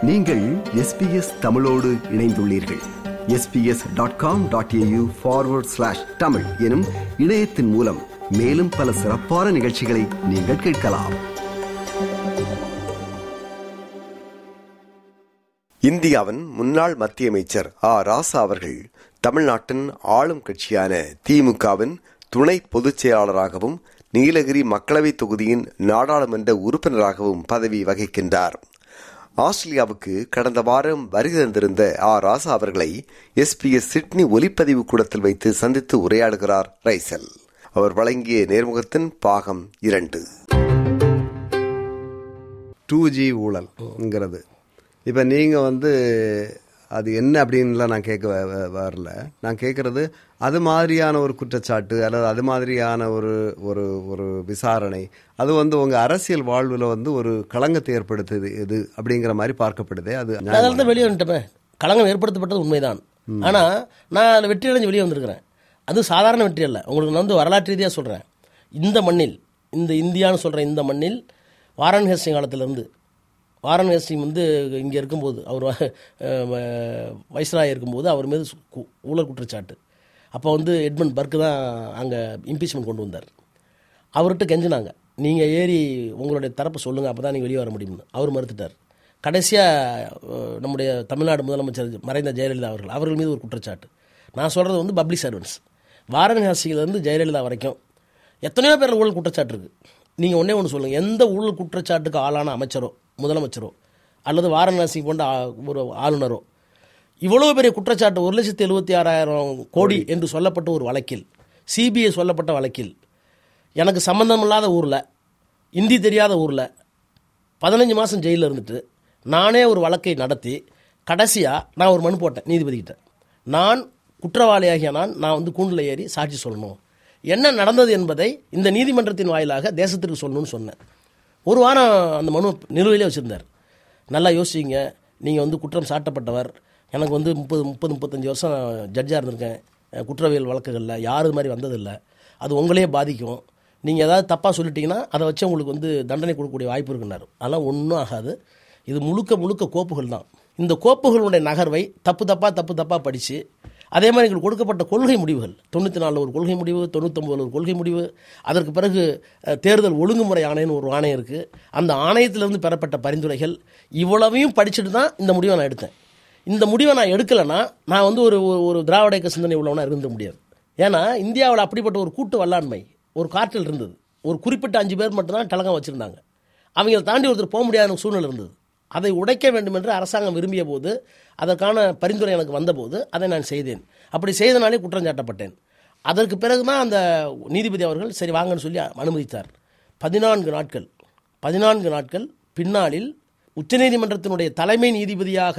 நீங்கள் எஸ்பிஎஸ் தமிழோடு இணைந்துள்ளீர்கள் SBS dot com dot AU forward slash Tamil எனும் இணையத்தின் மூலம் மேலும் பல சிறப்பான நிகழ்ச்சிகளை நீங்கள் கேட்கலாம் இந்தியாவின் முன்னாள் மத்திய அமைச்சர் ஆ ராசா அவர்கள் தமிழ்நாட்டின் ஆளும் கட்சியான திமுகவின் துணை பொதுச் செயலாளராகவும் நீலகிரி மக்களவைத் தொகுதியின் நாடாளுமன்ற உறுப்பினராகவும் பதவி வகிக்கின்றார் ஆஸ்திரேலியாவுக்கு கடந்த வாரம் வருகை தந்திருந்த ஆ ராசா அவர்களை எஸ்பிஎஸ் சிட்னி ஒலிப்பதிவு கூடத்தில் வைத்து சந்தித்து உரையாடுகிறார் ரைசல் அவர் வழங்கிய நேர்முகத்தின் பாகம் இரண்டு டூ ஜி ஊழல்ங்கிறது இப்போ நீங்கள் வந்து அது என்ன அப்படின்லாம் நான் கேட்க வ- வ- வரல நான் கேட்குறது அது மாதிரியான ஒரு குற்றச்சாட்டு அல்லது அது மாதிரியான ஒரு ஒரு ஒரு விசாரணை அது வந்து உங்கள் அரசியல் வாழ்வில் வந்து ஒரு களங்கத்தை ஏற்படுத்துது இது அப்படிங்கிற மாதிரி பார்க்கப்படுதே அது அதனால தான் வெளியே வந்துட்டோமே களங்கம் ஏற்படுத்தப்பட்டது உண்மைதான் ஆனா நான் அதில் வெற்றி அடைஞ்சு வெளியே வந்திருக்கிறேன் அது சாதாரண வெற்றி அல்ல உங்களுக்கு நான் வந்து வரலாற்று ரீதியாக சொல்றேன் இந்த மண்ணில் இந்த இந்தியான்னு சொல்ற இந்த மண்ணில் வாரன் ஹேஸ்டிங் காலத்திலிருந்து வாரன் ஹேஸ்டிங் வந்து இங்கே இருக்கும்போது அவர் வைஸ்ராய் இருக்கும்போது அவர் மீது சு- கு- ஊழல் குற்றச்சாட்டு அப்போ வந்து எட்மண்ட் பர்க் தான் அங்கே இம்பீச்மெண்ட் கொண்டு வந்தார் அவர்கிட்ட கெஞ்சினாங்க நீங்கள் ஏறி உங்களுடைய தரப்பு சொல்லுங்கள் அப்போ தான் நீங்கள் வெளியே வர முடியும்னு அவர் மறுத்துட்டார் கடைசியாக நம்முடைய தமிழ்நாடு முதலமைச்சர் மறைந்த ஜெயலலிதா அவர்கள் அவர்கள் மீது ஒரு குற்றச்சாட்டு நான் சொல்கிறது வந்து பப்ளிக் சர்வன்ஸ் வாரணாசியிலேருந்து ஜெயலலிதா வரைக்கும் எத்தனையோ பேர் ஊழல் குற்றச்சாட்டு இருக்குது நீங்கள் ஒன்றே ஒன்று சொல்லுங்கள் எந்த ஊழல் குற்றச்சாட்டுக்கு ஆளான அமைச்சரோ முதலமைச்சரோ அல்லது வாரணாசி போன்ற ஆ- ஒரு ஆளுநரோ இவ்வளவு பெரிய குற்றச்சாட்டு ஒரு லட்சத்தி எழுபத்தி ஆறாயிரம் கோடி என்று சொல்லப்பட்ட ஒரு வழக்கில் சிபிஐ சொல்லப்பட்ட வழக்கில் எனக்கு சம்பந்தமில்லாத ஊரில் இந்தி தெரியாத ஊரில் பதினஞ்சு மாதம் ஜெயிலில் இருந்துட்டு நானே ஒரு வழக்கை நடத்தி கடைசியாக நான் ஒரு மனு போட்டேன் நீதிபதிக்கிட்ட நான் குற்றவாளியாகிய நான் நான் வந்து கூண்டில் ஏறி சாட்சி சொல்லணும் என்ன நடந்தது என்பதை இந்த நீதிமன்றத்தின் வாயிலாக தேசத்திற்கு சொல்லணும்னு சொன்னேன் ஒரு வாரம் அந்த மனு நிலுவையிலே வச்சுருந்தார் நல்லா யோசிங்க நீங்கள் வந்து குற்றம் சாட்டப்பட்டவர் எனக்கு வந்து முப்பது முப்பது முப்பத்தஞ்சு வருஷம் ஜட்ஜாக இருந்திருக்கேன் அஹ் குற்றவியல் வழக்குகளில் யாரும் இது மாதிரி வந்ததில்லை அது உங்களையே பாதிக்கும் நீங்கள் ஏதாவது தப்பாக சொல்லிட்டீங்கன்னா அதை வச்சு உங்களுக்கு வந்து தண்டனை கொடுக்கக்கூடிய வாய்ப்பு இருக்குன்னாரு அதெல்லாம் ஒன்றும் ஆகாது இது முழுக்க முழுக்க கோப்புகள் தான் இந்த கோப்புகளுடைய நகர்வை தப்பு தப்பாக தப்பு தப்பாக படித்து அதே மாதிரி எங்களுக்கு கொடுக்கப்பட்ட கொள்கை முடிவுகள் தொண்ணூற்றி நாலில் ஒரு கொள்கை முடிவு தொண்ணூத்தொம்பதில் ஒரு கொள்கை முடிவு அதற்கு பிறகு அஹ், தேர்தல் ஒழுங்குமுறை ஆணையம்னு ஒரு ஆணையம் இருக்குது அந்த ஆணையத்திலிருந்து பெறப்பட்ட பரிந்துரைகள் இவ்வளவையும் படிச்சுட்டு தான் இந்த முடிவை நான் எடுத்தேன் இந்த முடிவை நான் எடுக்கலைன்னா நான் வந்து ஒரு ஒரு- ஒரு திராவிட இயக்க சிந்தனை உள்ளவனா இருந்த முடியாது ஏன்னா இந்தியாவில் அப்படிப்பட்ட ஒரு கூட்டு வல்லாண்மை ஒரு காற்றில் இருந்தது ஒரு குறிப்பிட்ட அஞ்சு பேர் மட்டும்தான் டலகம் வச்சுருந்தாங்க அவங்களை தாண்டி ஒருத்தர் போக முடியாத சூழ்நிலை இருந்தது அதை உடைக்க வேண்டும் என்று அரசாங்கம் விரும்பிய போது அதற்கான பரிந்துரை எனக்கு வந்தபோது அதை நான் செய்தேன் அப்படி செய்தனாலே குற்றம் சாட்டப்பட்டேன் அதற்கு பிறகு தான் அந்த நீதிபதி அவர்கள் சரி வாங்கன்னு சொல்லி அனுமதித்தார் பதினான்கு நாட்கள் பதினான்கு நாட்கள் பின்னாளில் உச்சநீதிமன்றத்தினுடைய தலைமை நீதிபதியாக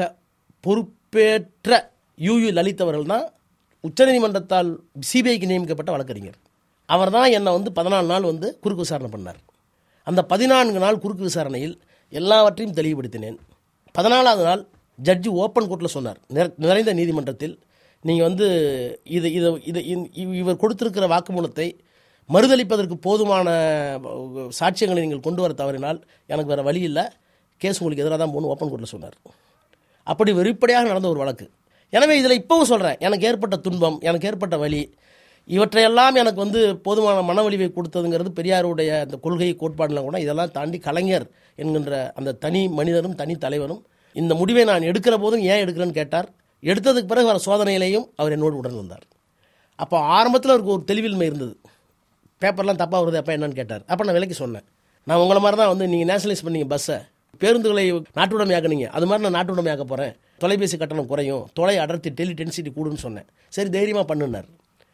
பொறுப்பேற்ற யூ யு லலித் அவர்கள் தான் உச்சநீதிமன்றத்தால் சிபிஐக்கு நியமிக்கப்பட்ட வழக்கறிஞர் அவர் தான் என்னை வந்து பதினாலு நாள் வந்து குறுக்கு விசாரணை பண்ணார் அந்த பதினான்கு நாள் குறுக்கு விசாரணையில் எல்லாவற்றையும் தெளிவுபடுத்தினேன் பதினாலாவது நாள் ஜட்ஜி ஓப்பன் கோர்ட்டில் சொன்னார் நிற- நிறைந்த நீதிமன்றத்தில் நீங்கள் வந்து இது இதை இதை இ- இ- இவர் கொடுத்திருக்கிற வாக்குமூலத்தை மறுதளிப்பதற்கு போதுமான அஹ், சாட்சியங்களை நீங்கள் கொண்டு வர தவறினால் எனக்கு வேறு வழி இல்லை கேஸ் உங்களுக்கு எதிராக தான் போகணும் ஓப்பன் கோர்ட்டில் சொன்னார் அப்படி வெளிப்படையாக நடந்த ஒரு வழக்கு எனவே இதில் இப்போவும் சொல்கிறேன் எனக்கு ஏற்பட்ட துன்பம் எனக்கு ஏற்பட்ட வலி இவற்றையெல்லாம் எனக்கு வந்து போதுமான மனவலிவை கொடுத்ததுங்கிறது பெரியாருடைய அந்த கொள்கை கோட்பாடுலாம் கூட இதெல்லாம் தாண்டி கலைஞர் என்கின்ற அந்த தனி மனிதரும் தனி தலைவரும் இந்த முடிவை நான் எடுக்கிற போதும் ஏன் எடுக்கிறேன்னு கேட்டார் எடுத்ததுக்கு பிறகு வர சோதனையிலையும் அவர் என்னோடு உடன் வந்தார் அப்போ ஆரம்பத்தில் அவருக்கு ஒரு தெளிவின்மை இருந்தது பேப்பர்லாம் தப்பாக வருது அப்போ என்னன்னு கேட்டார் அப்போ நான் விலைக்கு சொன்னேன் நான் உங்களை மாதிரி தான் வந்து நீங்கள் நேஷனலைஸ் பண்ணீங்க பஸ்ஸை பேருந்துகளை நாட்டுடைமையாக்குனீங்க அது மாதிரி நான் நாட்டுடைமையாக்க போகிறேன் தொலைபேசி கட்டணம் குறையும் தொலை அடர்த்தி டெலி டென்சிட்டி கூடுன்னு சொன்னேன் சரி தைரியமாக பண்ணுனார்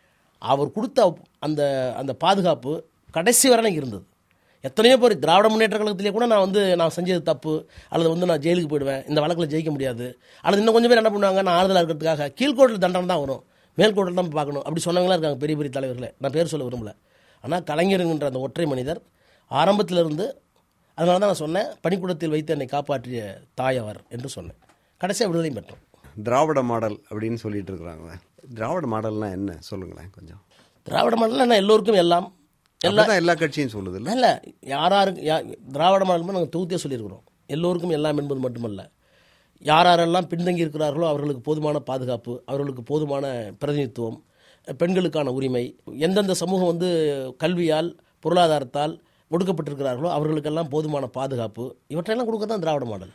அவர் கொடுத்த அந்த அந்த பாதுகாப்பு கடைசி வரைக்கும் இருந்தது எத்தனையோ பேர் திராவிட முன்னேற்ற கழகத்திலே கூட நான் வந்து நான் செஞ்சது தப்பு அல்லது வந்து நான் ஜெயிலுக்கு போயிடுவேன் இந்த வழக்கில் ஜெயிக்க முடியாது அல்லது இன்னும் கொஞ்சம் பேர் என்ன பண்ணுவாங்க நான் ஆறுதலாக இருக்கிறதுக்காக கீழ்கோட்டில் தண்டனை தான் வரும் மேல்கோட்டில் தான் பார்க்கணும் அப்படி சொன்னவங்களா இருக்காங்க பெரிய பெரிய தலைவர்களே நான் பேர் சொல்ல விரும்பல ஆனால் கலைஞருங்கிற அந்த ஒற்றை மனிதர் ஆரம்பத்திலிருந்து அதனால தான் நான் சொன்னேன் பணிக்கூடத்தில் வைத்து என்னை காப்பாற்றிய தாய் அவர் என்று சொன்னேன் கடைசியாக விடுதலையும் பெற்றோம் திராவிட மாடல் அப்படின்னு சொல்லிட்டு இருக்கிறாங்க திராவிட மாடல்னா என்ன சொல்லுங்களேன் கொஞ்சம் திராவிட மாடல் என்ன எல்லோருக்கும் எல்லாம் எல்லா அப்பதான் எல்லா கட்சியும் சொல்லுது இல்ல இல்லை யாராருக்கு யா திராவிட மாடல் நாங்கள் தொகுத்தியாக சொல்லியிருக்கிறோம் எல்லோருக்கும் எல்லாம் என்பது மட்டுமல்ல யார் யாரெல்லாம் பின்தங்கி இருக்கிறார்களோ அவர்களுக்கு போதுமான பாதுகாப்பு அவர்களுக்கு போதுமான பிரதிநிதித்துவம் பெண்களுக்கான உரிமை எந்தெந்த சமூகம் வந்து கல்வியால் பொருளாதாரத்தால் ஒடுக்கப்பட்டிருக்கிறார்களோ அவர்களுக்கெல்லாம் போதுமான பாதுகாப்பு இவற்றையெல்லாம் கொடுக்க தான் திராவிட மாடல்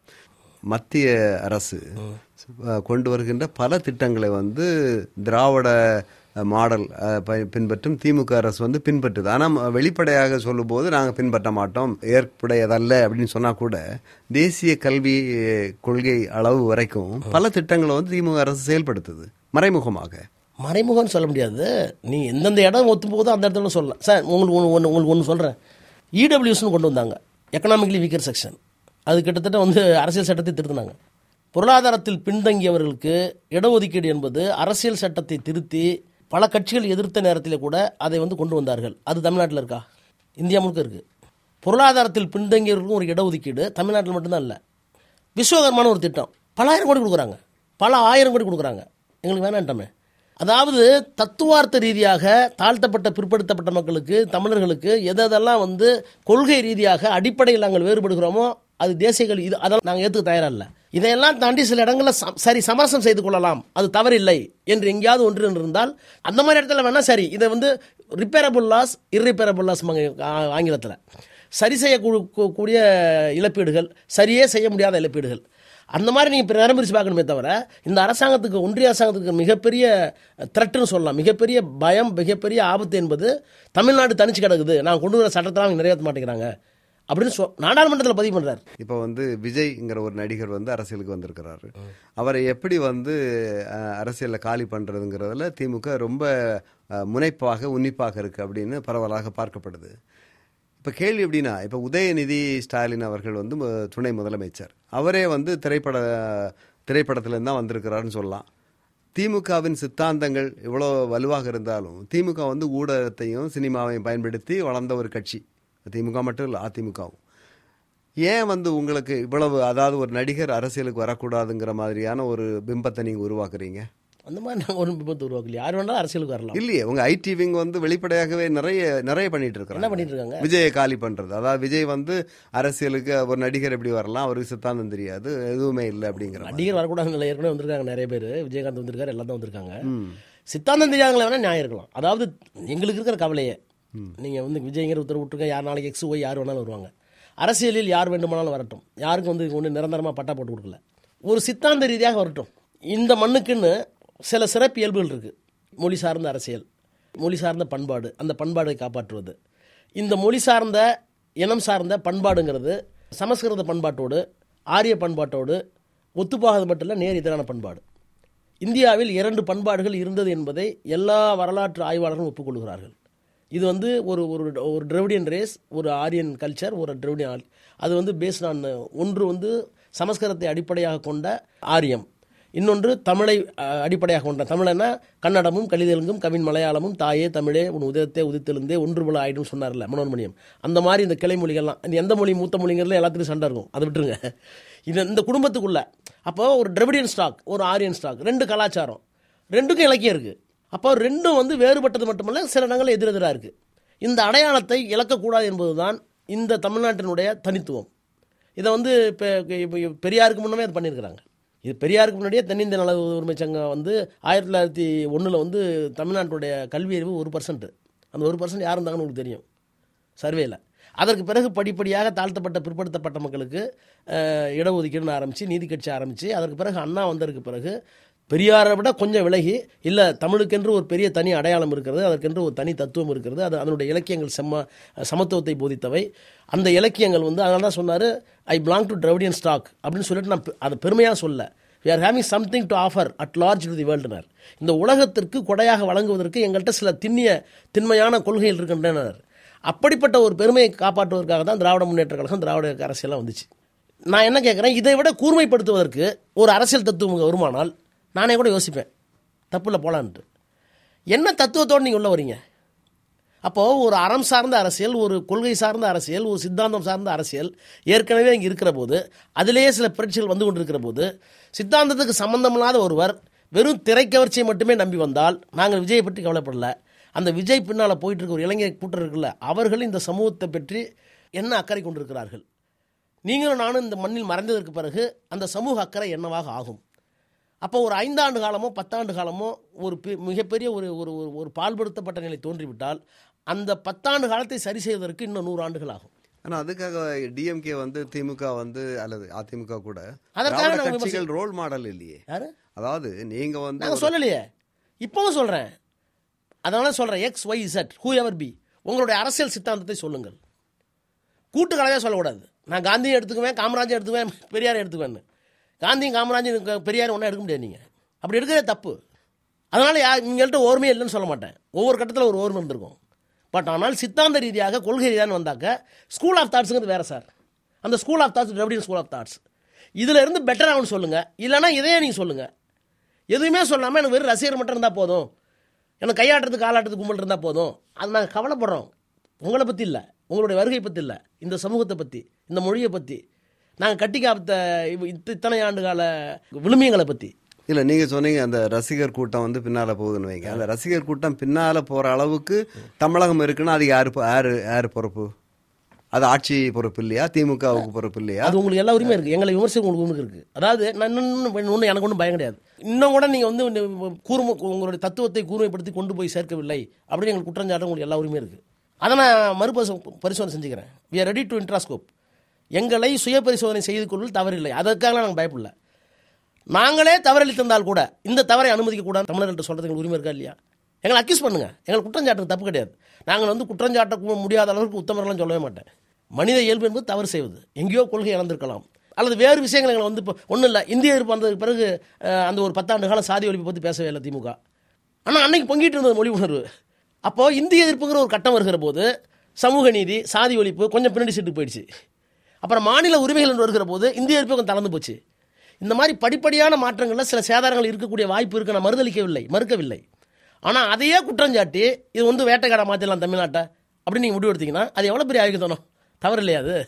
மத்திய அரசு அஹ், கொண்டு வருகின்ற பல திட்டங்களை வந்து திராவிட அஹ், மாடல் அஹ், ப- பின்பற்றும் திமுக அரசு வந்து பின்பற்றுது ஆனால் வெளிப்படையாக சொல்லும்போது நாங்கள் பின்பற்ற மாட்டோம் ஏற்புடையதல்ல அப்படின்னு சொன்னா கூட தேசிய கல்வி அஹ், கொள்கை அளவு வரைக்கும் பல திட்டங்களை வந்து திமுக அரசு செயல்படுத்துது மறைமுகமாக மறைமுகம்னு சொல்ல முடியாது நீ எந்தெந்த இடம் ஒத்தும் போதோ அந்த இடத்துல சொல்லலாம் சார் உங்களுக்கு ஒன்று ஒன்று உங்களுக்கு ஒன்று சொல்கிறேன் இடபிள்யூஸ்னு கொண்டு வந்தாங்க எக்கனாமிக்கலி வீக்கர் செக்ஷன் அது கிட்டத்தட்ட வந்து அரசியல் சட்டத்தை திருத்தினாங்க பொருளாதாரத்தில் பின்தங்கியவர்களுக்கு இடஒதுக்கீடு என்பது அரசியல் சட்டத்தை திருத்தி பல கட்சிகள் எதிர்த்த நேரத்தில் கூட அதை வந்து கொண்டு வந்தார்கள் அது தமிழ்நாட்டில் இருக்கா இந்தியா முழுக்க இருக்குது பொருளாதாரத்தில் பின்தங்கியவர்களுக்கும் ஒரு இடஒதுக்கீடு தமிழ்நாட்டில் மட்டும்தான் இல்லை விஸ்வகர்மான ஒரு திட்டம் பல ஆயிரம் கோடி கொடுக்குறாங்க பல ஆயிரம் கோடி கொடுக்குறாங்க எங்களுக்கு வேணான்ட்டாமே அதாவது தத்துவார்த்த ரீதியாக தாழ்த்தப்பட்ட பிற்படுத்தப்பட்ட மக்களுக்கு தமிழர்களுக்கு எது எதெல்லாம் வந்து கொள்கை ரீதியாக அடிப்படையில் நாங்கள் வேறுபடுகிறோமோ அது தேசிய கல்வி இது அதெல்லாம் நாங்கள் ஏற்றுக்க தயாரா இல்லை இதையெல்லாம் தாண்டி சில இடங்களில் ச- சரி சமரசம் செய்து கொள்ளலாம் அது தவறில்லை என்று எங்கேயாவது ஒன்று இருந்தால் அந்த மாதிரி இடத்துல வேணா சரி இதை வந்து ரிப்பேரபிள் லாஸ் இர்ரிப்பேரபிள் லாஸ் ஆங்கிலத்தில் சரி செய்யக்கூடிய இழப்பீடுகள் சரியே செய்ய முடியாத இழப்பீடுகள் அந்த மாதிரி நீங்கள் நிரம்பிரிச்சு பார்க்கணுமே தவிர இந்த அரசாங்கத்துக்கு ஒன்றிய அரசாங்கத்துக்கு மிகப்பெரிய த்ரெட்டுன்னு சொல்லலாம் மிகப்பெரிய பயம் மிகப்பெரிய ஆபத்து என்பது தமிழ்நாடு தனிச்சு கிடக்குது நான் கொண்டு வர சட்டத்தை அவங்க நிறைவேற்ற மாட்டேங்கிறாங்க அப்படின்னு சொ நாடாளுமன்றத்தில் பதிவு பண்ணுறாரு இப்போ வந்து விஜய்ங்கிற ஒரு நடிகர் வந்து அரசியலுக்கு வந்திருக்கிறாரு அவரை எப்படி வந்து அஹ், அரசியல்ல காலி பண்றதுங்கிறதுல திமுக ரொம்ப அஹ், முனைப்பாக உன்னிப்பாக இருக்கு அப்படின்னு பரவலாக பார்க்கப்படுது இப்போ கேள்வி எப்படின்னா இப்போ உதயநிதி ஸ்டாலின் அவர்கள் வந்து மு- துணை முதலமைச்சர் அவரே வந்து திரைப்பட திரைப்படத்திலேருந்து தான் வந்திருக்கிறாருன்னு சொல்லலாம் திமுகவின் சித்தாந்தங்கள் இவ்வளோ வலுவாக இருந்தாலும் திமுக வந்து ஊடகத்தையும் சினிமாவையும் பயன்படுத்தி வளர்ந்த ஒரு கட்சி திமுக மட்டும் இல்லை அதிமுகவும் ஏன் வந்து உங்களுக்கு இவ்வளவு அதாவது ஒரு நடிகர் அரசியலுக்கு வரக்கூடாதுங்கிற மாதிரியான ஒரு பிம்பத்தை நீங்க உருவாக்குறீங்க அந்த மாதிரி நாங்கள் ஒரு விபத்து உருவாக்கல யார் வேணாலும் அரசியலுக்கு வரலாம் இல்லையே உங்க ஐடி விங் வந்து வெளிப்படையாகவே நிறைய நிறைய பண்ணிட்டு இருக்காங்க என்ன பண்ணிட்டு இருக்காங்க விஜயை காலி பண்றது அதாவது விஜய் வந்து அரசியலுக்கு ஒரு நடிகர் எப்படி வரலாம் அவருக்கு சித்தாந்தம் தெரியாது எதுவுமே இல்லை அப்படிங்கிற மாதிரி. நடிகர் வரக்கூடாது இல்லை ஏற்கனவே வந்திருக்காங்க நிறைய பேர் விஜயகாந்த் வந்திருக்காரு எல்லாம் தான் வந்திருக்காங்க சித்தாந்தம் தெரியாதவங்களை வேணா நியாயம் இருக்கலாம் அதாவது எங்களுக்கு இருக்கிற கவலையே நீங்கள் வந்து விஜய்ங்கிற உத்தரவு விட்டுருங்க யார் நாளைக்கு எக்ஸ் ஒய் யார் வேணாலும் வருவாங்க அரசியலில் யார் வேண்டுமானாலும் வரட்டும் யாருக்கும் வந்து ஒன்று நிரந்தரமாக பட்டா போட்டு கொடுக்கல ஒரு சித்தாந்த ரீதியாக வரட்டும் இந்த மண்ணுக்குன்னு சில சிறப்பு இயல்புகள் இருக்குது மொழி சார்ந்த அரசியல் மொழி சார்ந்த பண்பாடு அந்த பண்பாடை காப்பாற்றுவது இந்த மொழி சார்ந்த இனம் சார்ந்த பண்பாடுங்கிறது சமஸ்கிருத பண்பாட்டோடு ஆரிய பண்பாட்டோடு ஒத்துப்போகாது மட்டும் இல்லை நேர் எதிரான பண்பாடு இந்தியாவில் இரண்டு பண்பாடுகள் இருந்தது என்பதை எல்லா வரலாற்று ஆய்வாளர்களும் ஒப்புக்கொள்கிறார்கள் இது வந்து ஒரு ஒரு ஒரு டிரவிடியன் ரேஸ் ஒரு ஆரியன் கல்ச்சர் ஒரு டிரவிடியன் ஆல் அது வந்து பேஸ்ட் ஆன் ஒன்று வந்து சமஸ்கிருதத்தை அடிப்படையாக கொண்ட ஆரியம் இன்னொன்று தமிழை அஹ், அடிப்படையாக கொண்ட தமிழனா கன்னடமும் கலிதெலுங்கும் கவின் மலையாளமும் தாயே தமிழே உன் உதயத்தே உதித்தெழுந்தே ஒன்று போல ஆயிடும் சொன்னார்ல மனோன்மணியம் அந்த மாதிரி இந்த கிளை மொழிகள்லாம் இந்த எந்த மொழி மூத்த மொழிங்கிறதுல எல்லாத்துக்கும் சண்டை இருக்கும் அதை விட்டுருங்க இது இந்த குடும்பத்துக்குள்ள அப்போ ஒரு டிரவிடியன் ஸ்டாக் ஒரு ஆரியன் ஸ்டாக் ரெண்டு கலாச்சாரம் ரெண்டுக்கும் இலக்கியம் இருக்குது அப்போ ரெண்டும் வந்து வேறுபட்டது மட்டுமல்ல சில இடங்களில் எதிரெதிராக இருக்குது இந்த அடையாளத்தை இழக்கக்கூடாது என்பதுதான் இந்த தமிழ்நாட்டினுடைய தனித்துவம் இதை வந்து இப்போ இப்போ பெரியாருக்கு முன்னமே அது பண்ணியிருக்கிறாங்க இது பெரியாருக்கு முன்னாடியே தென்னிந்திய நல உரிமை சங்கம் வந்து ஆயிரத்தி தொள்ளாயிரத்தி ஒன்றில் வந்து தமிழ்நாட்டுடைய கல்வி அறிவு ஒரு பர்சன்ட் அந்த ஒரு பர்சன்ட் யார் இருந்தாங்கன்னு உங்களுக்கு தெரியும் சர்வேல அதற்கு பிறகு படிப்படியாக தாழ்த்தப்பட்ட பிற்படுத்தப்பட்ட மக்களுக்கு அஹ், இடஒதுக்கீடுன்னு ஆரம்பித்து நீதி கட்சி ஆரம்பித்து அதற்கு பிறகு அண்ணா வந்ததுக்கு பிறகு பெரியாரை விட கொஞ்சம் விலகி இல்லை தமிழுக்கென்று ஒரு பெரிய தனி அடையாளம் இருக்கிறது அதற்கென்று ஒரு தனி தத்துவம் இருக்கிறது அது அதனுடைய இலக்கியங்கள் செம்ம சமத்துவத்தை போதித்தவை அந்த இலக்கியங்கள் வந்து அதனால தான் சொன்னார் I belong to Dravidian stock அப்படின்னு சொல்லிட்டு நான் பெ- அதை பெருமையாக சொல்ல we are having something to offer at large to the worldனர் இந்த உலகத்திற்கு கொடையாக வழங்குவதற்கு எங்கள்கிட்ட சில திண்ணிய திண்மையான கொள்கைகள் இருக்கின்றனர் அப்படிப்பட்ட ஒரு பெருமையை காப்பாற்றுவதற்காக தான் திராவிட முன்னேற்ற கழகம் திராவிட அரசியலாம் வந்துச்சு நான் என்ன கேட்குறேன் இதை விட கூர்மைப்படுத்துவதற்கு ஒரு அரசியல் தத்துவம் வருமானால் நானே கூட யோசிப்பேன் தப்புல போலான்ட்டு என்ன தத்துவத்தோடு நீங்கள் உள்ள வரீங்க அப்போது ஒரு அறம் சார்ந்த அரசியல் ஒரு கொள்கை சார்ந்த அரசியல் ஒரு சித்தாந்தம் சார்ந்த அரசியல் ஏற்கனவே இங்கே இருக்கிற போது அதிலேயே சில புரட்சிகள் வந்து கொண்டிருக்கிற போது சித்தாந்தத்துக்கு சம்பந்தமில்லாத ஒருவர் வெறும் திரைக்கவர்ச்சியை மட்டுமே நம்பி வந்தால் நாங்கள் விஜயை பற்றி கவலைப்படல அந்த விஜய் பின்னால் போயிட்டு இருக்க ஒரு இளைஞர் கூட்டம் இருக்குல்ல அவர்கள் இந்த சமூகத்தை பற்றி என்ன அக்கறை கொண்டிருக்கிறார்கள் நீங்களும் நானும் இந்த மண்ணில் மறைந்ததற்கு பிறகு அந்த சமூக அக்கறை என்னவாக ஆகும் அப்போ ஒரு ஐந்தாண்டு காலமோ பத்தாண்டு காலமோ ஒரு பெ- மிகப்பெரிய ஒரு ஒரு ஒரு- ஒரு பால்படுத்தப்பட்ட நிலை தோன்றிவிட்டால் அந்த பத்தாண்டு காலத்தை சரி செய்வதற்கு இன்னும் நூறு ஆண்டுகள் ஆகும் ஆனா அதுக்காக டிஎம்கே வந்து திமுக வந்து அல்லது அதிமுக கூட அதற்காக திராவிட நாங்க கட்சிகள் ரோல் மாடல் இல்லையே யாரு அதாவது நீங்க வந்து நாங்கள் சொல்லலையே இப்பவும் சொல்கிறேன் அதனால சொல்கிறேன் X Y Z whoever be உங்களுடைய அரசியல் சித்தாந்தத்தை சொல்லுங்கள் கூட்டு கலவையாக சொல்லக்கூடாது நான் காந்தியும் எடுத்துக்குவேன் காமராஜர் எடுத்துக்குவேன் பெரியாரை எடுத்துக்குவேன்னு காந்தியும் காமராஜர் பெரியார் ஒன்றா எடுக்க முடியாது நீங்கள் அப்படி எடுக்கிறதே தப்பு அதனால் யா உங்கள்கிட்ட ஓர்மையே இல்லைன்னு சொல்ல மாட்டேன் ஒவ்வொரு கட்டத்தில் ஒரு ஓர்மை இருந்திருக்கும் பட் ஆனால் சித்தாந்த ரீதியாக கொள்கை ரீதியாக வந்தாக்க ஸ்கூல் ஆஃப் தாட்ஸுங்கிறது வேறு சார் அந்த school of thoughts Dravidian school of thoughts இதில் இருந்து பெட்டராகனு சொல்லுங்கள் இல்லைன்னா இதையே நீங்கள் சொல்லுங்கள் எதுவுமே சொல்லாமல் எனக்கு வெறும் ரசிகர் மட்டும் இருந்தால் போதும் எனக்கு கையாட்டுறதுக்கு காலாட்டுறதுக்கு கும்பல் இருந்தால் போதும் அது நாங்கள் கவலைப்படுறோம் உங்களை பற்றி இல்லை உங்களுடைய வருகை பற்றி இல்லை இந்த சமூகத்தை பற்றி இந்த மொழியை பற்றி நாங்கள் கட்டி காத்த இவ்- இத்த- இத்தனை ஆண்டு கால விழுமியங்களை பற்றி இல்ல நீங்க சொன்னீங்க அந்த ரசிகர் கூட்டம் வந்து பின்னால போகுதுன்னு வைங்க அந்த ரசிகர் கூட்டம் பின்னால போற அளவுக்கு தமிழகம் இருக்குன்னா அது யாரு பொ- யாரு யாரு பொறுப்பு அது ஆட்சி பொறுப்பு இல்லையா திமுகவுக்கு பொறுப்பு இல்லையா அது உங்களுக்கு எல்லா உரிமையும் இருக்குது எங்களை விமர்சனம் உங்களுக்கு உரிமை இருக்குது அதாவது நான் இன்னும் ஒன்று எனக்கு ஒன்றும் பயம் கிடையாது இன்னும் கூட நீங்கள் வந்து இந்த கூர்ம உங்களுடைய தத்துவத்தை கூர்மைப்படுத்தி கொண்டு போய் சேர்க்கவில்லை அப்படின்னு எங்களுக்கு குற்றஞ்சாட்ட உங்களுக்கு எல்லா உரிமையும் இருக்குது அதை நான் மறுபரிசோ பரிசோதனை செஞ்சுக்கிறேன் we are ready to introspect எங்களை சுய பரிசோதனை செய்து கொள்வதில் தவறில்லை அதற்காக நாங்கள் பயப்படல நாங்களே தவறளித்திருந்தால் கூட இந்த தவறை அனுமதிக்க கூடாது தமிழர்கள்ட்ட சொல்றதுக்கு எங்களுக்கு உரிமை இருக்கா இல்லையா எங்களை அக்யூஸ் பண்ணுங்க எங்களுக்கு குற்றஞ்சாட்டுக்கு தப்பு கிடையாது நாங்கள் வந்து குற்றஞ்சாட்ட கூ- முடியாத அளவுக்கு உத்தமர்கள்லாம் சொல்லவே மாட்டேன் மனித இயல்பு என்பது தவறு செய்வது எங்கேயோ கொள்கை இழந்திருக்கலாம் அல்லது வேறு விஷயங்கள் எங்களை வந்து இப்போ ஒன்றும் இல்லை இந்திய எதிர்ப்பு வந்ததுக்கு பிறகு அஹ், அந்த ஒரு பத்தாண்டு காலம் சாதி ஒழிப்பு பற்றி பேசவே இல்லை திமுக ஆனால் அன்னைக்கு பொங்கிட்டு இருந்தது மொழி உணர்வு அப்போது இந்திய எதிர்ப்புங்கிற ஒரு கட்டம் வருகிற போது சமூக நீதி சாதி ஒழிப்பு கொஞ்சம் பின்னாடி சீட்டுக்கு போயிடுச்சு அப்புறம் மாநில உரிமைகள் என்று வருகிற போது இந்திய எதிர்ப்பு கொஞ்சம் தளர்ந்து போச்சு இந்த மாதிரி படிப்படியான மாற்றங்களில் சில சேதாரங்கள் இருக்கக்கூடிய வாய்ப்பு இருக்கு நான் மறுதளிக்கவில்லை மறுக்கவில்லை ஆனால் அதையே குற்றஞ்சாட்டி இது வந்து வேட்டைக்காட மாற்றிடலாம் தமிழ்நாட்டை அப்படின்னு நீங்கள் முடிவு எடுத்தீங்கன்னா அது எவ்வளோ பெரிய ஆயுதம் தவறு இல்லையா அது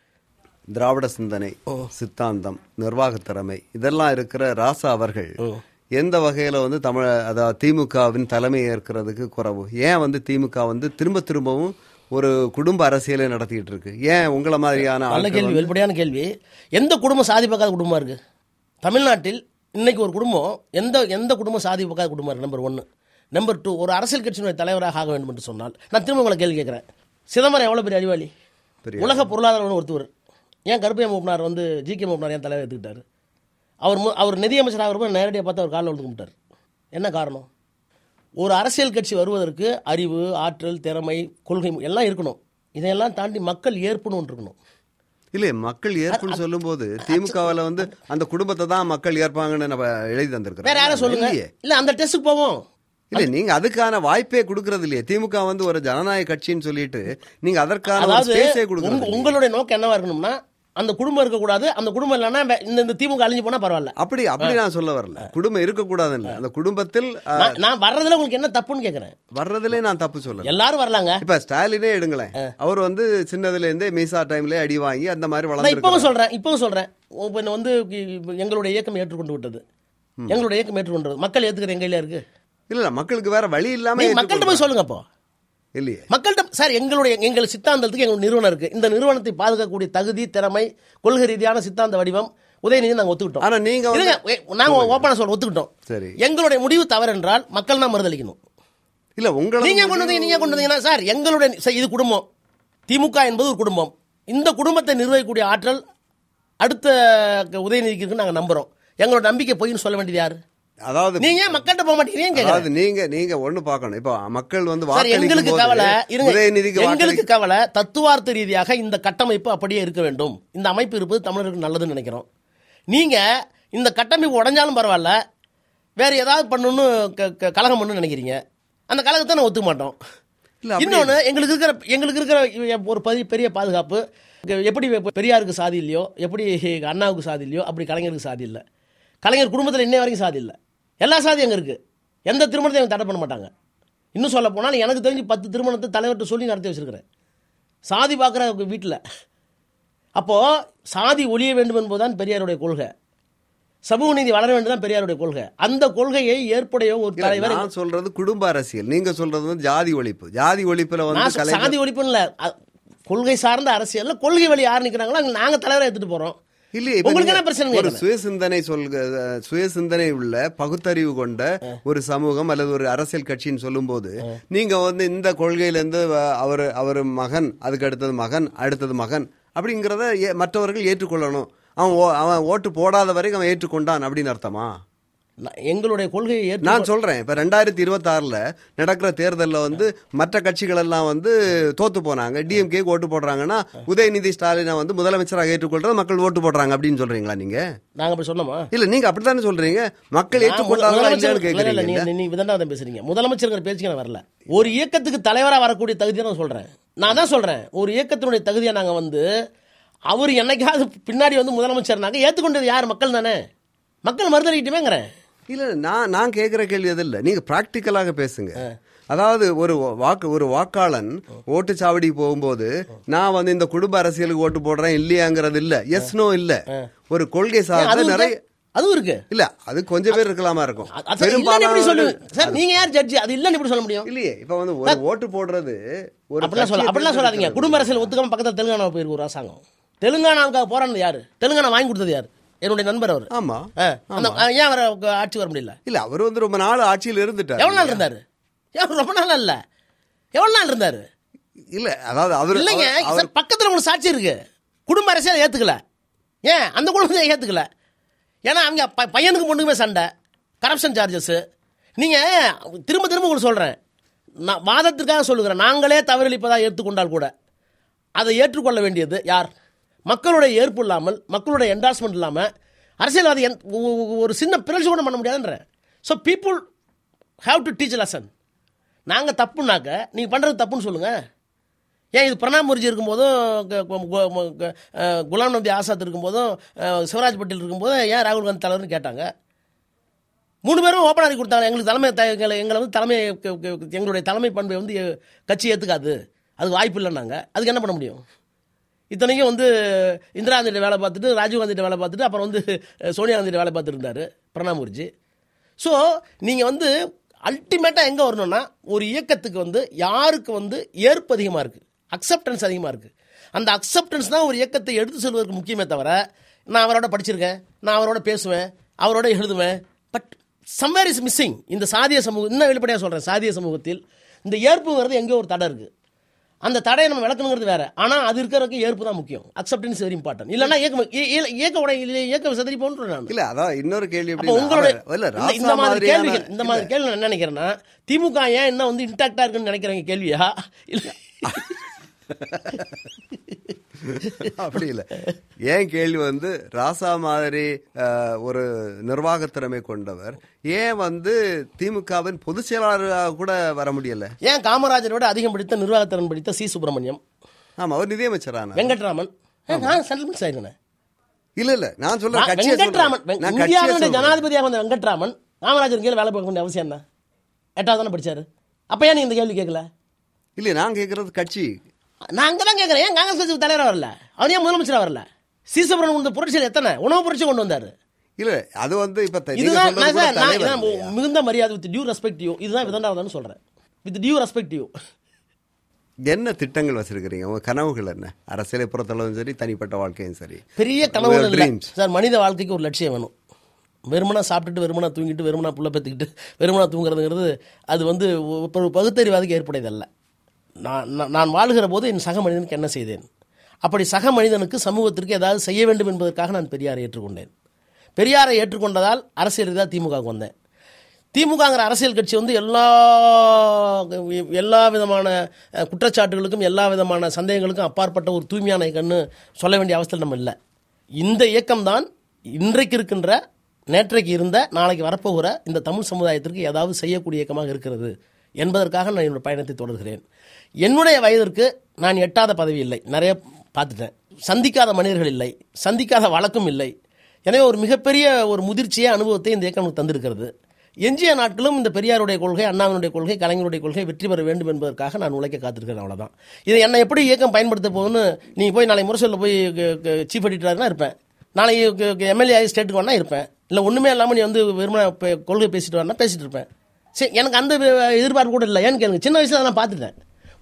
திராவிட சிந்தனை சித்தாந்தம் நிர்வாக திறமை இதெல்லாம் இருக்கிற ராசா அவர்கள் எந்த வகையில வந்து தமிழ அதாவது திமுகவின் தலைமை ஏற்கிறதுக்கு குறவு ஏன் வந்து திமுக வந்து திரும்ப திரும்பவும் ஒரு குடும்ப அரசியலை நடத்திட்டு இருக்கு ஏன் உங்களை மாதிரியான நல்ல ஆட்கள் கேள்வி வெளிப்படையான கேள்வி எந்த குடும்பம் சாதி பார்க்காத குடும்பமா இருக்கு தமிழ்நாட்டில் இன்னைக்கு ஒரு குடும்பம் எந்த எந்த குடும்பம் சாதி பார்க்காத குடும்பம் இருக்கு நம்பர் ஒன்று நம்பர் டூ ஒரு அரசியல் கட்சியினுடைய தலைவராக ஆக வேண்டும் என்று சொன்னால் நான் திரும்ப உங்களை கேள்வி கேட்குறேன் சிதம்பரம் எவ்வளோ பெரிய அறிவாளி உலக பொருளாதாரம் ஒருத்தவர் ஏன் கருப்பையா மூப்பினார் வந்து ஜி கே மூப்பினார் ஏன் தலைவர் எடுத்துக்கிட்டாரு அவர் மு- அவர் நிதியமைச்சர் ஆகிறப்ப நேரடியாக பார்த்து அவர் காலில் விழுந்து கும்பிட்டார் என்ன காரணம் ஒரு அரசியல் கட்சி வருவதற்கு அறிவு ஆற்றல் திறமை கொள்கை எல்லாம் இருக்கணும் இதையெல்லாம் தாண்டி மக்கள் ஏற்புன்னு ஒன்று இருக்கணும் இல்ல மக்கள் ஏற்புன்னு சொல்லும்போது திமுகவுல வந்து அந்த குடும்பத்தை தான் மக்கள் ஏற்பாங்கன்னு நம்ம எழுதி தந்திருக்கிறோம் வேற யாரும் சொல்லுங்க இல்லையே. இல்ல அந்த டெஸ்ட்டுக்கு போவோம் இல்ல நீங்க அதுக்கான வாய்ப்பே கொடுக்கறது இல்லையே திமுக வந்து ஒரு ஜனநாயக கட்சின்னு சொல்லிட்டு நீங்க அதற்கான ஒரு அதாவது ஸ்பேஸே கொடுக்கறது உங்க- உங்களுடைய நோக்கம் என்னவா இருக்கணும்னா அந்த குடும்பம் இருக்கக்கூடாது அந்த குடும்பம் இல்லைன்னா வே- இந்த இந்த திமுக அழிஞ்சு போனா பரவாயில்ல அப்படி அப்படி நான் சொல்ல வரல குடும்பம் இருக்கக்கூடாதுன்னு இல்ல அந்த குடும்பத்தில் அஹ், நான்- நான் வர்றதுல உங்களுக்கு என்ன தப்புன்னு கேக்குறேன் வர்றதுலே நான் தப்பு சொல்லல எல்லாரும் வரலாங்க இப்ப ஸ்டாலினே எடுங்களேன் அவர் வந்து சின்னதுல இருந்தே மீசா டைம்ல அடி வாங்கி அந்த மாதிரி நான் வளர்ந்து இப்பவும் சொல்றேன் இப்பவும் சொல்றேன் இப்ப என்ன வந்து இப்ப எங்களுடைய இயக்கம் ஏற்றுக்கொண்டு விட்டது எங்களுடைய இயக்கம் ஏற்றுக்கொண்டது மக்கள் ஏத்துக்கிற எங்க கையில இருக்கு இல்ல இல்ல மக்களுக்கு வேற வழி இல்லாம நீங்க மக்கள்கிட்ட போய் ஏற்றுக்கொள்றாங்க. சொல்லுங்க அப்போ இல்லையே மக்கள்கிட்ட சார் எங்களுடைய எங்கள் சித்தாந்தத்துக்கு எங்களுக்கு நிறுவனம் இருக்கு இந்த நிறுவனத்தை பாதுகாக்கக்கூடிய தகுதி திறமை கொள்கை ரீதியான சித்தாந்த வடிவம் உதயநிதி நாங்க ஒத்துக்கிட்டோம் ஆனா நீங்க வந்து- இருங்க, ஏ, நாங்க ஓப்பனா சொல்ல ஒத்துக்கிட்டோம் சரி. எங்களுடைய முடிவு தவறு என்றால் மக்கள் தான் மறுதளிக்கணும் இல்ல உங்களை நீங்க கொண்டு வந்தீங்க நீங்க கொண்டு வந்தீங்கன்னா சார் எங்களுடைய சார், இது குடும்பம் திமுக என்பது ஒரு குடும்பம் இந்த குடும்பத்தை நிர்வகிக்கக்கூடிய ஆற்றல் அடுத்த உதயநிதிக்கு இருக்குன்னு நாங்க நம்புறோம் எங்களோட நம்பிக்கை பொய்ன்னு சொல்ல வேண்டியது யாரு அதாவது நீங்க ஏன் மக்கள்கிட்ட போக மாட்டேங்கிறீங்க கேக்குறேன். அதாவது நீங்க நீங்க ஒண்ணு பார்க்கணும் இப்போ மக்கள் வந்து சார் எங்களுக்கு வாக்களிக்கும் கவலை இருங்க உதயநிதிக்கு எங்களுக்கு வாக்களி கவலை தத்துவார்த்த ரீதியாக இந்த கட்டமைப்பு அப்படியே இருக்க வேண்டும் இந்த அமைப்பு இருப்பது தமிழருக்கு நல்லதுன்னு நினைக்கிறோம் நீங்க இந்த கட்டமைப்பு உடைஞ்சாலும் பரவாயில்ல வேற ஏதாவது பண்ணணும்னு க- க- கலகம் பண்ணணும்னு நினைக்கிறீங்க அந்த கலகத்தை நான் ஒத்துக்க மாட்டோம் இல்ல, அப்படி இன்னொன்று எங்களுக்கு இருக்கிற எங்களுக்கு இருக்கிற ஒரு பதி- பெரிய பாதுகாப்பு இங்க எப்படி பெரியாருக்கு சாதி இல்லையோ எப்படி அண்ணாவுக்கு சாதி இல்லையோ அப்படி கலைஞருக்கு சாதி இல்லை கலைஞர் குடும்பத்தில் இன்னை வரைக்கும் சாதி இல்லை எல்லா சாதியும் அங்கே இருக்குது எந்த திருமணத்தையும் அவங்க தடை பண்ண மாட்டாங்க இன்னும் சொல்ல போனால் எனக்கு தெரிஞ்சு பத்து திருமணத்தை தலைவர்கிட்ட சொல்லி நடத்தி வச்சிருக்கிறேன் சாதி பார்க்குற வீட்டில் அப்போது சாதி ஒழிய வேண்டும் என்பதுதான் பெரியாருடைய கொள்கை சமூக நீதி வளர வேண்டும் தான் பெரியாருடைய கொள்கை அந்த கொள்கையை ஏற்புடைய ஒரு இல்ல, தலைவர் நான் சொல்றது குடும்ப அரசியல் நீங்க சொல்றது வந்து ஜாதி ஒழிப்பு ஜாதி ஒழிப்புல வந்து நான் கலைஞர் சாதி ஒழிப்புன்னு இல்லை கொள்கை சார்ந்த அரசியல்ல கொள்கை வழி யார் நிக்கிறாங்களோ அங்க நாங்க தலைவரை எடுத்துட்டு போறோம் இல்லையே இப்ப உங்களுக்கு நீங்க என்ன பிரச்சனை ஒரு கேக்குறேன். சுய சிந்தனை சொல்க சுய சிந்தனை உள்ள பகுத்தறிவு கொண்ட ஒரு சமூகம் அல்லது ஒரு அரசியல் கட்சின்னு சொல்லும்போது நீங்க வந்து இந்த கொள்கையில இருந்து வ- அவர் அவர் மகன் அதுக்கு அடுத்தது மகன் அடுத்தது மகன் அப்படிங்கிறத ஏ- மற்றவர்கள் ஏற்றுக்கொள்ளணும் அவன் ஓ- அவன் ஓட்டு போடாத வரைக்கும் அவன் ஏற்றுக்கொண்டான் அப்படின்னு அர்த்தமா நான் எங்களுடைய கொள்கையை ஏற்று நான் சொல்றேன் இப்ப ரெண்டாயிரத்தி இருபத்தி ஆறுல நடக்கிற தேர்தல்ல வந்து மற்ற கட்சிகள் எல்லாம் வந்து தோத்து போனாங்க டிஎம்கே ஓட்டு போடுறாங்கன்னா உதயநிதி ஸ்டாலினை வந்து முதலமைச்சராக ஏற்றுக்கொள்றது மக்கள் ஓட்டு போடுறாங்க அப்படின்னு சொல்றீங்களா நீங்க நாங்க அப்படி சொன்னோமா இல்ல நீங்க அப்படித்தானே சொல்றீங்க மக்கள் நான் ஏற்றுக்கொண்டாங்களா முதலமைச்சர் இல்லையான்னு இல்ல, இல்ல, கேக்குறீங்க நீங்க- நீங்க விதண்டாவதம் பேசுறீங்க முதலமைச்சருங்கிற பேச்சுக்கு நான் வரல ஒரு இயக்கத்துக்கு தலைவரா வரக்கூடிய தகுதியை நான் சொல்றேன் நான் தான் சொல்றேன் ஒரு இயக்கத்தினுடைய தகுதியை நாங்க வந்து அவர் என்னைக்காவது பின்னாடி வந்து முதலமைச்சர்னாங்க ஏத்துக்கொண்டது யார் மக்கள் தானே மக்கள் மறுதளிக்கிட்டுமேங்கிறேன் இல்ல நான் நான் கேக்குற கேள்வி அது இல்ல நீங்க பிராக்டிக்கலாக பேசுங்க அதாவது ஒரு வாக்கு ஒரு வாக்காளன் ஓட்டுச்சாவடி போகும்போது நான் வந்து இந்த குடும்ப அரசியலுக்கு ஓட்டு போடுறேன் இல்லையாங்கிறது இல்ல எஸ் நோ இல்ல ஒரு கொள்கை ஏன் சார்ந்த அதுவும் நிறைய இருக்கு? அதுவும் இருக்கு இல்ல அது கொஞ்சம் பேர் இருக்கலாமா இருக்கும் அது- அது இல்லைன்னு எப்படி பெரும்பாலானவர்கள் சொல்லுவீங்க சார் நீங்க யார் ஜட்ஜி அது இல்லன்னு எப்படி சொல்ல முடியும் இல்லையே இப்ப வந்து ஒரு ஓட்டு போடுறது ஒரு அப்படிலாம் சொல்ல கட்சியை அப்படிலாம் சொல்லாதீங்க தேர்ந்தெடுக்கிறது. குடும்ப அரசியல் ஒத்துக்காம பக்கத்துல தெலுங்கானா போயிருக்கு ஒரு அரசாங்கம் தெலுங்கானாவுக்காக போராடினது யாரு தெலுங்கானா வாங்கி கொடுத்தது யாரு என்னுடைய நண்பர் அவர் ஆமா ஆ, அந்த ஏன் அவர் ஆட்சி வர முடியல இல்ல அவர் வந்து ரொம்ப நாள் ஆட்சியில் இருந்துட்டார் எவ்வளவு நாள் இருந்தாரு ஏன் ரொம்ப நாள் இல்ல எவ்வளவு நாள் இருந்தாரு இல்ல அதாவது அவர் இல்லைங்க அவர்- அவர் சார் பக்கத்துல உங்களுக்கு சாட்சி இருக்கு குடும்ப அரசியல் ஏத்துக்கல ஏன் அந்த குடும்பத்தை ஏத்துக்கல ஏன்னா அவங்க ப- பையனுக்கு பொண்ணுக்குமே சண்டை கரப்ஷன் சார்ஜஸ் நீங்க திரும்ப திரும்ப உங்களுக்கு சொல்றேன் நான் வாதத்திற்காக சொல்லுகிறேன் நாங்களே தவறளிப்பதாக ஏற்றுக்கொண்டால் கூட அதை ஏற்றுக்கொள்ள வேண்டியது யார் மக்களுடைய ஏற்பு இல்லாமல் மக்களுடைய என்டார்ஸ்மெண்ட் இல்லாமல் அரசியல்வாதி என்- ஒ- ஒ- ஒரு சின்ன பிறழ்ச்சி கூட பண்ண முடியாதுன்றேன் so people have to teach lesson நாங்கள் தப்புனாக்க நீங்கள் பண்ணுறது தப்புன்னு சொல்லுங்கள் ஏன் இது பிரணாப் முகர்ஜி இருக்கும்போதும் க- கு- கு- கு- கு- அஹ் குலாம் நபி ஆசாத் இருக்கும்போதும் அஹ் சிவராஜ் பட்டேல் இருக்கும்போதும் ஏன் ராகுல் காந்தி தலைவர்னு கேட்டாங்க மூணு பேரும் ஓப்பன் அறிக்கை கொடுத்தாங்க எங்களுக்கு தலைமை த- எங்களை எங்களை வந்து தலைமை க- க- எங்களுடைய தலைமை பண்பை வந்து எ- கட்சி ஏற்றுக்காது அது வாய்ப்பு இல்லைன்னாங்க அதுக்கு என்ன பண்ண முடியும் இத்தனைக்கும் வந்து இந்திரா காந்திட்ட வேலை பார்த்துட்டு ராஜீவ் காந்திட்ட வேலை பார்த்துட்டு அப்புறம் வந்து அஹ், சோனியா காந்திட்ட வேலை பார்த்துட்டு இருந்தாரு பிரணாப் முகர்ஜி ஸோ நீங்கள் வந்து அல்டிமேட்டாக எங்கே வரணும்னா ஒரு இயக்கத்துக்கு வந்து யாருக்கு வந்து ஏற்பு அதிகமாக இருக்குது அக்செப்டன்ஸ் அதிகமாக இருக்குது அந்த அக்செப்டன்ஸ் தான் ஒரு இயக்கத்தை எடுத்து செல்வதற்கு முக்கியமே தவிர நான் அவரோட படிச்சிருக்கேன் நான் அவரோட பேசுவேன் அவரோட எழுதுவேன் பட் சம்வேர் இஸ் மிஸ்ஸிங் இந்த சாதிய சமூகம் இன்னும் வெளிப்படையாக சொல்கிறேன் சாதிய சமூகத்தில் இந்த ஏற்புங்கிறது எங்கேயோ ஒரு தடை இருக்குது அந்த தடையை நம்ம விளக்கணுங்கிறது வேற ஆனால் அது இருக்கிறதுக்கு ஏற்பு தான் முக்கியம் அக்செப்டன்ஸ் வெரி இம்பார்ட்டன்ட் இல்லைன்னா இயக்கம் இ- இ- இயக்க உடை இயக்க சதுரி போன்றேன் நான் இல்ல அதான் இன்னொரு கேள்வி அப்போ எப்படின்னா, உங்களுடைய அவர்- இல்ல இந்த- இந்த ராசா மாதிரி மாதிரியான கேள்விகள் இந்த மாதிரி கேள்வி நான் என்ன நினைக்கிறேன்னா திமுக ஏன் என்ன வந்து இன்டாக்டா இருக்குன்னு நினைக்கிறீங்க கேள்வியா இல்ல அப்படி இல்ல ஏன் கேள்வி வந்து ராசா மாதிரி அஹ், ஒரு நிர்வாக திறமை கொண்டவர் ஏன் வந்து திமுகவின் பொதுச் செயலாளராக கூட வர முடியல ஏன் காமராஜரை விட அதிகம் படித்த நிர்வாகத்திறன் படித்த சி சுப்பிரமணியம் ஆமா அவர் நிதியமைச்சரான வெங்கட்ராமன் ஏன் நான் சென்ட்ரல் மினிஸ்டர் ஆயிருந்தேன் இல்ல இல்ல நான் சொல்ல நான் கட்சியை வெங்கட்ராமன் சொல்றேன். வெங்க- நான் கட்சியை இந்தியாவுடைய சொல்றேன். ஜனாதிபதியாக வந்த வெங்கட்ராமன் காமராஜர் கீழே வேலை பார்க்க வேண்டிய அவசியம் என்ன எட்டாவது தானே படிச்சாரு அப்ப ஏன் நீங்க இந்த கேள்வி கேட்கல இல்ல நான் கேக்குறது கட்சி நான் அங்கே தான் கேட்குறேன் ஏன் காங்கிரஸ் கட்சி தலைவராக வரல அவர் ஏன் முதலமைச்சராக வரல சி சுப்பிரமணியம் கொண்ட புரட்சியில் எத்தனை உணவு புரட்சி கொண்டு வந்தாரு இல்ல அது வந்து இப்ப த- நீங்க இதுதான் சொல்றது நான் கூட சார், நான் தலைவர் இதான் இல்லையா? மிகுந்த மரியாதை வித் டியூ ரெஸ்பெக்ட் யூ இதுதான் விதண்டாவதான்னு சொல்றேன் வித் டியூ ரெஸ்பெக்ட் யூ என்ன திட்டங்கள் வச்சிருக்கிறீங்க உங்க கனவுகள் என்ன அரசியலை பொறுத்தளவும் சரி தனிப்பட்ட வாழ்க்கையும் சரி பெரிய Your கனவுகள் இல்லை dreams. சார் மனித வாழ்க்கைக்கு ஒரு லட்சியம் வேணும் வெறுமனா சாப்பிட்டுட்டு வெறுமனா தூங்கிட்டு வெறுமனா புள்ள பெற்றுக்கிட்டு வெறுமனா தூங்குறதுங்கிறது அது வந்து ஒ- ஒரு பகுத்தறிவாதிக்கு ஏற்புடையதல்ல நான் நான்- நான் வாழ்கிற போது என் சக மனிதனுக்கு என்ன செய்தேன் அப்படி சக மனிதனுக்கு சமூகத்திற்கு ஏதாவது செய்ய வேண்டும் என்பதற்காக நான் பெரியாரை ஏற்றுக்கொண்டேன் பெரியாரை ஏற்றுக்கொண்டதால் அரசியல் ரீதியாக திமுகவுக்கு வந்தேன் திமுகங்கிற அரசியல் கட்சி வந்து எல்லா எல்லா விதமான அஹ், குற்றச்சாட்டுகளுக்கும் எல்லா விதமான சந்தேகங்களுக்கும் அப்பாற்பட்ட ஒரு தூய்மையான இயக்கம்னு சொல்ல வேண்டிய அவஸ்தையில் நம்ம இல்லை இந்த இயக்கம்தான் இன்றைக்கு இருக்கின்ற நேற்றைக்கு இருந்த நாளைக்கு வரப்போகிற இந்த தமிழ் சமுதாயத்திற்கு ஏதாவது செய்யக்கூடிய இயக்கமாக இருக்கிறது என்பதற்காக நான் என்னுடைய பயணத்தை தொடர்கிறேன் என்னுடைய வயதிற்கு நான் எட்டாத பதவி இல்லை நிறைய பார்த்துட்டேன் சந்திக்காத மனிதர்கள் இல்லை சந்திக்காத வழக்கும் இல்லை எனவே ஒரு மிகப்பெரிய ஒரு முதிர்ச்சியை அனுபவத்தை இந்த இயக்கம் எனக்கு தந்திருக்கிறது எஞ்சிய நாட்களும் இந்த பெரியாருடைய கொள்கை அண்ணாவினுடைய கொள்கை கலைஞருடைய கொள்கை வெற்றி பெற வேண்டும் என்பதற்காக நான் உழைக்க காத்திருக்கிறேன் அவ்வளவுதான் இதை என்னை எப்படி இயக்கம் பயன்படுத்த போகுதுன்னு நீ போய் நாளை முரசொல்ல போய் சீஃப் எடிட்டராக இருப்பேன் நாளைக்கு எம்எல்ஏ ஆகி ஸ்டேட்டுக்கு வேணா இருப்பேன் இல்லை ஒன்றுமே இல்லாமல் நீ வந்து வெறுமனே பே- கொள்கை பேசிட்டு வரனா பேசிட்டு இருப்பேன் சரி எனக்கு அந்த வி- எதிர்பார்ப்பு கூட இல்லை ஏன்னு கேளுங்க சின்ன வயசுல நான் பார்த்துட்டேன்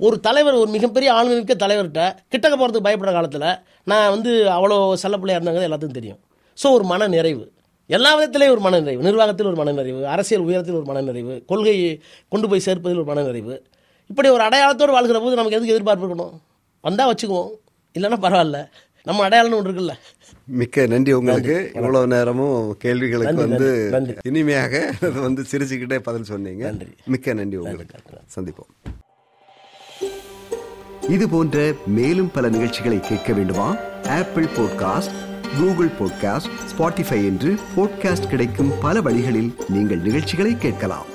ஒரு தலைவர் ஒரு மிகப்பெரிய ஆளுமிக்க தலைவர்கிட்ட கிட்டக்க போகிறதுக்கு பயப்படுற காலத்தில் நான் வந்து அவ்வளோ செல்லப்பிள்ளையாக இருந்தாங்க எல்லாத்துக்கும் தெரியும் ஸோ ஒரு மன நிறைவு எல்லா விதத்திலையும் ஒரு மனநிறைவு நிர்வாகத்தில் ஒரு மனநிறைவு அரசியல் உயரத்தில் ஒரு மனநிறைவு கொள்கையை கொண்டு போய் சேர்ப்பதில் ஒரு மனநிறைவு இப்படி ஒரு அடையாளத்தோடு வாழ்கிற போது நமக்கு எதுக்கு எதிர்பார்ப்பு இருக்கணும் வந்தால் வச்சுக்குவோம் இல்லைன்னா பரவாயில்ல நம்ம அடையாளம்னு ஒன்று இருக்குல்ல மிக்க நன்றி உங்களுக்கு இவ்வளவு நேரமும் கேள்விகளுக்கு நன்றி, வந்து நன்றி, நன்றி. இனிமையாக அது வந்து சிரிச்சுக்கிட்டே பதில் சொன்னீங்க நன்றி. மிக்க நன்றி உங்களுக்கு சந்திப்போம் இது போன்ற மேலும் பல நிகழ்ச்சிகளை கேட்க வேண்டுமா Apple podcast Google podcast Spotify என்று பாட்காஸ்ட் கிடைக்கும் பல வழிகளில் நீங்கள் நிகழ்ச்சிகளை கேட்கலாம்